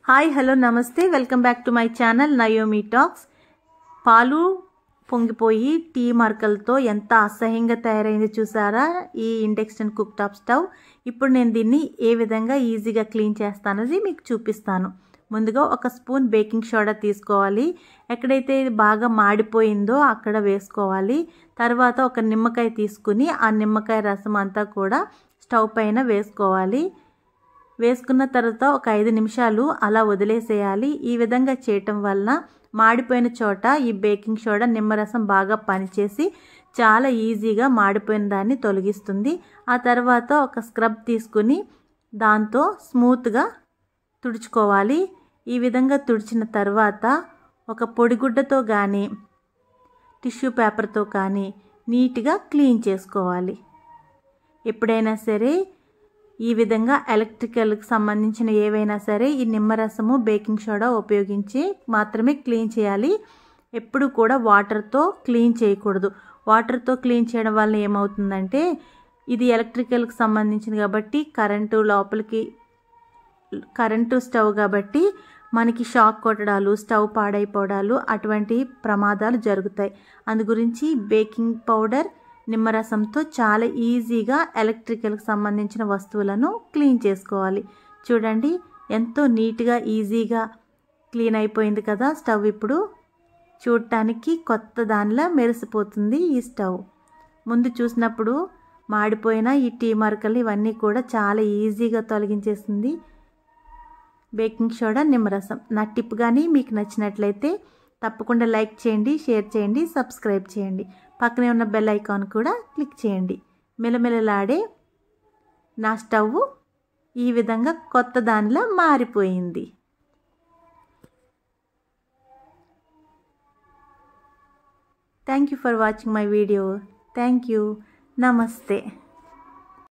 hi hello నమస్తే welcome back to my channel Naomi talks పాలు పొంగిపోయి టీ మరకలతో ఎంత అసహ్యంగా తయారైంది చూసారా ఈ ఇండక్షన్ కుక్ టాప్ స్టవ్ ఇప్పుడు నేను దీన్ని ఏ విధంగా ఈజీగా క్లీన్ చేస్తానది మీకు చూపిస్తాను ముందుగా ఒక స్పూన్ బేకింగ్ సోడా తీసుకోవాలి ఎక్కడైతే ఇది బాగా మాడిపోయిందో అక్కడ వేసుకోవాలి తర్వాత ఒక నిమ్మకాయ తీసుకుని ఆ నిమ్మకాయ రసం అంతా కూడా స్టవ్ పైన వేసుకోవాలి వేసుకున్న తర్వాత ఒక ఐదు నిమిషాలు అలా వదిలేసేయాలి ఈ విధంగా చేయటం వలన మాడిపోయిన చోట ఈ బేకింగ్ సోడా నిమ్మరసం బాగా పనిచేసి చాలా ఈజీగా మాడిపోయిన దాన్ని తొలగిస్తుంది ఆ తర్వాత ఒక స్క్రబ్ తీసుకుని దాంతో స్మూత్గా తుడుచుకోవాలి ఈ విధంగా తుడిచిన తర్వాత ఒక పొడిగుడ్డతో కానీ టిష్యూ పేపర్తో కానీ నీట్గా క్లీన్ చేసుకోవాలి ఎప్పుడైనా సరే ఈ విధంగా ఎలక్ట్రికల్కి సంబంధించిన ఏవైనా సరే ఈ నిమ్మరసము బేకింగ్ సోడా ఉపయోగించి మాత్రమే క్లీన్ చేయాలి ఎప్పుడు కూడా వాటర్తో క్లీన్ చేయకూడదు వాటర్తో క్లీన్ చేయడం వల్ల ఏమవుతుందంటే ఇది ఎలక్ట్రికల్కి సంబంధించింది కాబట్టి కరెంటు లోపలికి కరెంటు స్టవ్ కాబట్టి మనకి షాక్ కొట్టడాలు స్టవ్ పాడైపోవడాలు అటువంటి ప్రమాదాలు జరుగుతాయి అందు గురించి బేకింగ్ పౌడర్ నిమ్మరసంతో చాలా ఈజీగా ఎలక్ట్రికల్కి సంబంధించిన వస్తువులను క్లీన్ చేసుకోవాలి చూడండి ఎంతో నీట్గా ఈజీగా క్లీన్ అయిపోయింది కదా స్టవ్ ఇప్పుడు చూడటానికి కొత్త దానిలా మెరిసిపోతుంది ఈ స్టవ్ ముందు చూసినప్పుడు మాడిపోయిన ఈ టీ మరకలు ఇవన్నీ కూడా చాలా ఈజీగా తొలగించేసింది బేకింగ్ సోడా నిమ్మరసం నా టిప్ కానీ మీకు నచ్చినట్లయితే తప్పకుండా లైక్ చేయండి షేర్ చేయండి సబ్స్క్రైబ్ చేయండి పక్కనే ఉన్న బెల్ ఐకాన్ కూడా క్లిక్ చేయండి మెలమెలలాడే నా స్టవ్ ఈ విధంగా కొత్త దానిలా మారిపోయింది thank you for watching my video thank you నమస్తే